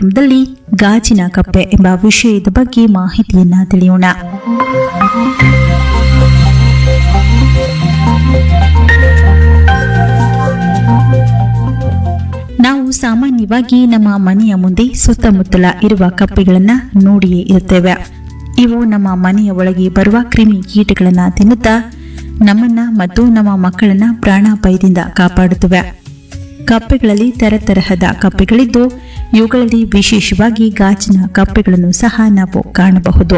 ಕಾರ್ಯಕ್ರಮದಲ್ಲಿ ಗಾಜಿನ ಕಪ್ಪೆ ಎಂಬ ವಿಷಯದ ಬಗ್ಗೆ ಮಾಹಿತಿಯನ್ನ ತಿಳಿಯೋಣ ನಾವು ಸಾಮಾನ್ಯವಾಗಿ ನಮ್ಮ ಮನೆಯ ಮುಂದೆ ಸುತ್ತಮುತ್ತಲ ಇರುವ ಕಪ್ಪೆಗಳನ್ನ ನೋಡಿಯೇ ಇರುತ್ತೇವೆ ಇವು ನಮ್ಮ ಮನೆಯ ಒಳಗೆ ಬರುವ ಕ್ರಿಮಿ ಕೀಟಗಳನ್ನ ತಿನ್ನುತ್ತಾ ನಮ್ಮನ್ನ ಮತ್ತು ನಮ್ಮ ಮಕ್ಕಳನ್ನ ಪ್ರಾಣಾಪಾಯದಿಂದ ಕಾಪಾಡುತ್ತವೆ ಕಪ್ಪೆಗಳಲ್ಲಿ ತರತರಹದ ಕಪ್ಪೆಗಳಿದ್ದು ಇವುಗಳಲ್ಲಿ ವಿಶೇಷವಾಗಿ ಗಾಜಿನ ಕಪ್ಪೆಗಳನ್ನು ಸಹ ನಾವು ಕಾಣಬಹುದು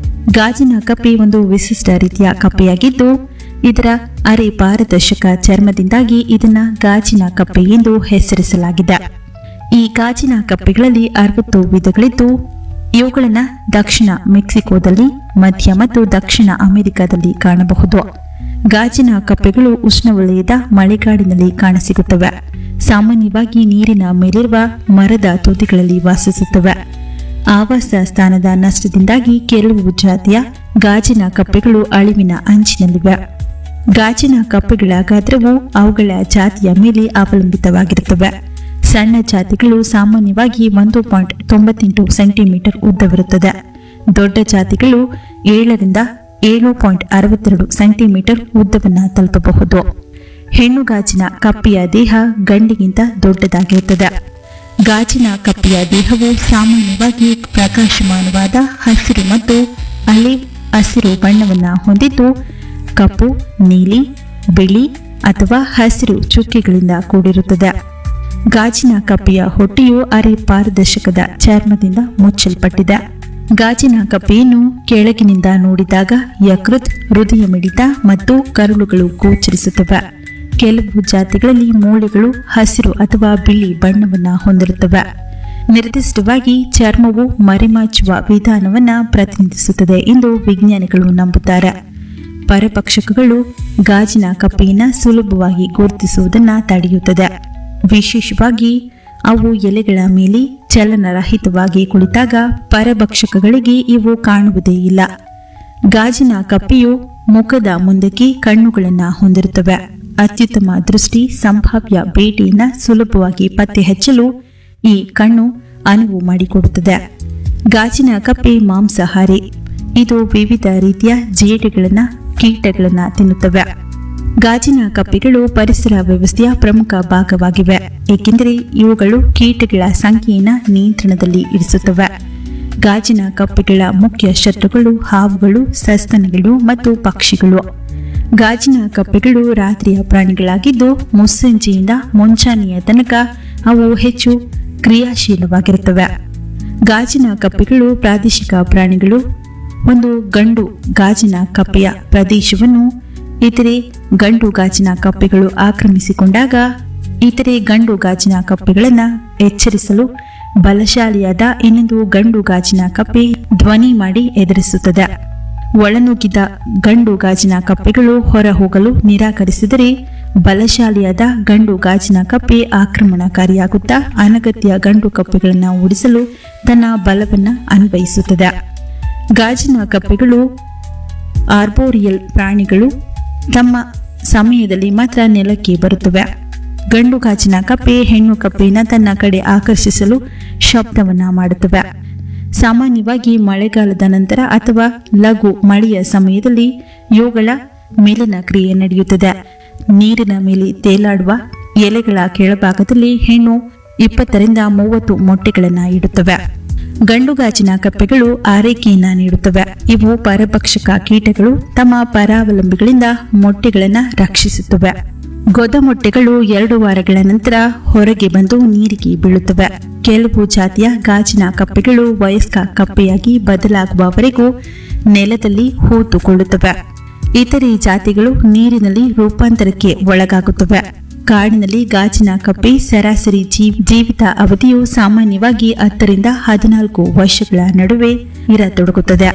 ಗಾಜಿನ ಕಪ್ಪೆ ಒಂದು ವಿಶಿಷ್ಟ ರೀತಿಯ ಕಪ್ಪೆಯಾಗಿದ್ದು ಇದರ ಅರೆ ಪಾರದರ್ಶಕ ಚರ್ಮದಿಂದಾಗಿ ಇದನ್ನ ಗಾಜಿನ ಕಪ್ಪೆ ಎಂದು ಹೆಸರಿಸಲಾಗಿದೆ ಈ ಗಾಜಿನ ಕಪ್ಪೆಗಳಲ್ಲಿ ಅರವತ್ತು ವಿಧಗಳಿದ್ದು ಇವುಗಳನ್ನ ದಕ್ಷಿಣ ಮೆಕ್ಸಿಕೋದಲ್ಲಿ ಮಧ್ಯ ಮತ್ತು ದಕ್ಷಿಣ ಅಮೆರಿಕದಲ್ಲಿ ಕಾಣಬಹುದು ಗಾಜಿನ ಕಪ್ಪೆಗಳು ಉಷ್ಣವಲಯದ ಮಳೆಗಾಡಿನಲ್ಲಿ ಕಾಣಸಿಗುತ್ತವೆ ಸಾಮಾನ್ಯವಾಗಿ ನೀರಿನ ಮೇಲಿರುವ ಮರದ ತುದಿಗಳಲ್ಲಿ ವಾಸಿಸುತ್ತವೆ ಆವಾಸ ಸ್ಥಾನದ ನಷ್ಟದಿಂದಾಗಿ ಕೆಲವು ಜಾತಿಯ ಗಾಜಿನ ಕಪ್ಪೆಗಳು ಅಳಿವಿನ ಅಂಚಿನಲ್ಲಿವೆ ಗಾಜಿನ ಕಪ್ಪೆಗಳ ಗಾತ್ರವು ಅವುಗಳ ಜಾತಿಯ ಮೇಲೆ ಅವಲಂಬಿತವಾಗಿರುತ್ತವೆ ಸಣ್ಣ ಜಾತಿಗಳು ಸಾಮಾನ್ಯವಾಗಿ ಒಂದು ಪಾಯಿಂಟ್ ತೊಂಬತ್ತೆಂಟು ಸೆಂಟಿಮೀಟರ್ ಉದ್ದವಿರುತ್ತದೆ ದೊಡ್ಡ ಜಾತಿಗಳು ಏಳರಿಂದ ಏಳು ಪಾಯಿಂಟ್ ಅರವತ್ತೆರಡು ಸೆಂಟಿಮೀಟರ್ ಉದ್ದವನ್ನು ತಲುಪಬಹುದು ಹೆಣ್ಣು ಗಾಜಿನ ಕಪ್ಪೆಯ ದೇಹ ಗಂಡಿಗಿಂತ ದೊಡ್ಡದಾಗಿರುತ್ತದೆ ಗಾಜಿನ ಕಪ್ಪೆಯ ದೇಹವು ಸಾಮಾನ್ಯವಾಗಿ ಪ್ರಕಾಶಮಾನವಾದ ಹಸಿರು ಮತ್ತು ಅಲಿವ್ ಹಸಿರು ಬಣ್ಣವನ್ನು ಹೊಂದಿದ್ದು ಕಪ್ಪು ನೀಲಿ ಬಿಳಿ ಅಥವಾ ಹಸಿರು ಚುಕ್ಕೆಗಳಿಂದ ಕೂಡಿರುತ್ತದೆ ಗಾಜಿನ ಕಪ್ಪೆಯ ಹೊಟ್ಟೆಯು ಅರೆ ಪಾರದರ್ಶಕದ ಚರ್ಮದಿಂದ ಮುಚ್ಚಲ್ಪಟ್ಟಿದೆ ಗಾಜಿನ ಕಪ್ಪೆಯನ್ನು ಕೆಳಗಿನಿಂದ ನೋಡಿದಾಗ ಯಕೃತ್ ಹೃದಯ ಮಿಡಿತ ಮತ್ತು ಕರುಳುಗಳು ಗೋಚರಿಸುತ್ತವೆ ಕೆಲವು ಜಾತಿಗಳಲ್ಲಿ ಮೂಳೆಗಳು ಹಸಿರು ಅಥವಾ ಬಿಳಿ ಬಣ್ಣವನ್ನು ಹೊಂದಿರುತ್ತವೆ ನಿರ್ದಿಷ್ಟವಾಗಿ ಚರ್ಮವು ಮರೆಮಾಚುವ ವಿಧಾನವನ್ನು ಪ್ರತಿನಿಧಿಸುತ್ತದೆ ಎಂದು ವಿಜ್ಞಾನಿಗಳು ನಂಬುತ್ತಾರೆ ಪರಪಕ್ಷಕಗಳು ಗಾಜಿನ ಕಪ್ಪೆಯನ್ನು ಸುಲಭವಾಗಿ ಗುರುತಿಸುವುದನ್ನು ತಡೆಯುತ್ತದೆ ವಿಶೇಷವಾಗಿ ಅವು ಎಲೆಗಳ ಮೇಲೆ ಚಲನರಹಿತವಾಗಿ ಕುಳಿತಾಗ ಪರಭಕ್ಷಕಗಳಿಗೆ ಇವು ಕಾಣುವುದೇ ಇಲ್ಲ ಗಾಜಿನ ಕಪ್ಪೆಯು ಮುಖದ ಮುಂದಕ್ಕೆ ಕಣ್ಣುಗಳನ್ನು ಹೊಂದಿರುತ್ತವೆ ಅತ್ಯುತ್ತಮ ದೃಷ್ಟಿ ಸಂಭಾವ್ಯ ಬೇಟೆಯನ್ನು ಸುಲಭವಾಗಿ ಪತ್ತೆ ಹಚ್ಚಲು ಈ ಕಣ್ಣು ಅನುವು ಮಾಡಿಕೊಡುತ್ತದೆ ಗಾಜಿನ ಕಪ್ಪೆ ಮಾಂಸಾಹಾರಿ ಇದು ವಿವಿಧ ರೀತಿಯ ಜೇಡಿಗಳನ್ನ ಕೀಟಗಳನ್ನ ತಿನ್ನುತ್ತವೆ ಗಾಜಿನ ಕಪ್ಪೆಗಳು ಪರಿಸರ ವ್ಯವಸ್ಥೆಯ ಪ್ರಮುಖ ಭಾಗವಾಗಿವೆ ಏಕೆಂದರೆ ಇವುಗಳು ಕೀಟಗಳ ಸಂಖ್ಯೆಯನ್ನು ನಿಯಂತ್ರಣದಲ್ಲಿ ಇರಿಸುತ್ತವೆ ಗಾಜಿನ ಕಪ್ಪೆಗಳ ಮುಖ್ಯ ಶತ್ರುಗಳು ಹಾವುಗಳು ಸಸ್ತನಿಗಳು ಮತ್ತು ಪಕ್ಷಿಗಳು ಗಾಜಿನ ಕಪ್ಪೆಗಳು ರಾತ್ರಿಯ ಪ್ರಾಣಿಗಳಾಗಿದ್ದು ಮುಸ್ಸಂಜೆಯಿಂದ ಮುಂಚಾನೆಯ ತನಕ ಅವು ಹೆಚ್ಚು ಕ್ರಿಯಾಶೀಲವಾಗಿರುತ್ತವೆ ಗಾಜಿನ ಕಪ್ಪೆಗಳು ಪ್ರಾದೇಶಿಕ ಪ್ರಾಣಿಗಳು ಒಂದು ಗಂಡು ಗಾಜಿನ ಕಪ್ಪೆಯ ಪ್ರದೇಶವನ್ನು ಇತರೆ ಗಂಡು ಗಾಜಿನ ಕಪ್ಪೆಗಳು ಆಕ್ರಮಿಸಿಕೊಂಡಾಗ ಇತರೆ ಗಂಡು ಗಾಜಿನ ಕಪ್ಪೆಗಳನ್ನು ಎಚ್ಚರಿಸಲು ಬಲಶಾಲಿಯಾದ ಇನ್ನೊಂದು ಗಂಡು ಗಾಜಿನ ಕಪ್ಪೆ ಧ್ವನಿ ಮಾಡಿ ಎದುರಿಸುತ್ತದೆ ಒಳನುಗ್ಗಿದ ಗಂಡು ಗಾಜಿನ ಕಪ್ಪೆಗಳು ಹೊರ ಹೋಗಲು ನಿರಾಕರಿಸಿದರೆ ಬಲಶಾಲಿಯಾದ ಗಂಡು ಗಾಜಿನ ಕಪ್ಪೆ ಆಕ್ರಮಣಕಾರಿಯಾಗುತ್ತಾ ಅನಗತ್ಯ ಗಂಡು ಕಪ್ಪೆಗಳನ್ನು ಓಡಿಸಲು ತನ್ನ ಬಲವನ್ನು ಅನ್ವಯಿಸುತ್ತದೆ ಗಾಜಿನ ಕಪ್ಪೆಗಳು ಆರ್ಬೋರಿಯಲ್ ಪ್ರಾಣಿಗಳು ತಮ್ಮ ಸಮಯದಲ್ಲಿ ಮಾತ್ರ ನೆಲಕ್ಕೆ ಬರುತ್ತವೆ ಗಂಡು ಗಾಜಿನ ಕಪ್ಪೆ ಹೆಣ್ಣು ಕಪ್ಪೆಯನ್ನು ತನ್ನ ಕಡೆ ಆಕರ್ಷಿಸಲು ಶಬ್ದವನ್ನ ಮಾಡುತ್ತವೆ ಸಾಮಾನ್ಯವಾಗಿ ಮಳೆಗಾಲದ ನಂತರ ಅಥವಾ ಲಘು ಮಳೆಯ ಸಮಯದಲ್ಲಿ ಇವುಗಳ ಮೇಲಿನ ಕ್ರಿಯೆ ನಡೆಯುತ್ತದೆ ನೀರಿನ ಮೇಲೆ ತೇಲಾಡುವ ಎಲೆಗಳ ಕೆಳಭಾಗದಲ್ಲಿ ಹೆಣ್ಣು ಇಪ್ಪತ್ತರಿಂದ ಮೂವತ್ತು ಮೊಟ್ಟೆಗಳನ್ನು ಇಡುತ್ತವೆ ಗಂಡು ಗಾಜಿನ ಕಪ್ಪೆಗಳು ಆರೈಕೆಯನ್ನ ನೀಡುತ್ತವೆ ಇವು ಪರಭಕ್ಷಕ ಕೀಟಗಳು ತಮ್ಮ ಪರಾವಲಂಬಿಗಳಿಂದ ಮೊಟ್ಟೆಗಳನ್ನು ರಕ್ಷಿಸುತ್ತವೆ ಗೊದ ಮೊಟ್ಟೆಗಳು ಎರಡು ವಾರಗಳ ನಂತರ ಹೊರಗೆ ಬಂದು ನೀರಿಗೆ ಬೀಳುತ್ತವೆ ಕೆಲವು ಜಾತಿಯ ಗಾಜಿನ ಕಪ್ಪೆಗಳು ವಯಸ್ಕ ಕಪ್ಪೆಯಾಗಿ ಬದಲಾಗುವವರೆಗೂ ನೆಲದಲ್ಲಿ ಹೂತುಕೊಳ್ಳುತ್ತವೆ ಇತರೆ ಜಾತಿಗಳು ನೀರಿನಲ್ಲಿ ರೂಪಾಂತರಕ್ಕೆ ಒಳಗಾಗುತ್ತವೆ ಕಾಡಿನಲ್ಲಿ ಗಾಜಿನ ಕಪ್ಪೆ ಸರಾಸರಿ ಜೀ- ಜೀವಿತ ಅವಧಿಯು ಸಾಮಾನ್ಯವಾಗಿ ಹತ್ತರಿಂದ ಹದಿನಾಲ್ಕು ವರ್ಷಗಳ ನಡುವೆ ಇರತೊಡಗುತ್ತದೆ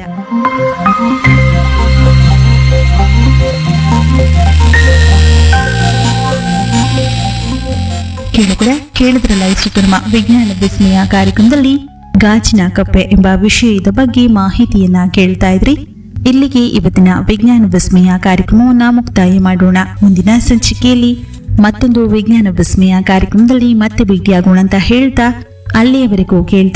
ಕೇಳಿದ್ರೆ ಕೇಳಿದ್ರಲ್ಲ ಇಷ್ಟು ನಮ್ಮ ವಿಜ್ಞಾನ ವಿಸ್ಮಯ ಕಾರ್ಯಕ್ರಮದಲ್ಲಿ ಗಾಜಿನ ಕಪ್ಪೆ ಎಂಬ ವಿಷಯದ ಬಗ್ಗೆ ಮಾಹಿತಿಯನ್ನ ಕೇಳ್ತಾ ಇದ್ರಿ ಇಲ್ಲಿಗೆ ಇವತ್ತಿನ ವಿಜ್ಞಾನ ವಿಸ್ಮಯ ಕಾರ್ಯಕ್ರಮವನ್ನ ಮುಕ್ತಾಯ ಮಾಡೋಣ ಮುಂದಿನ ಸಂಚಿಕೆಯಲ್ಲಿ ಮತ್ತೊಂದು ವಿಜ್ಞಾನ ವಿಸ್ಮಯ ಕಾರ್ಯಕ್ರಮದಲ್ಲಿ ಮತ್ತೆ ಭೇಟಿಯಾಗೋಣ ಅಂತ ಹೇಳ್ತಾ ಅಲ್ಲಿಯವರೆಗೂ ಕೇಳ್ತಾ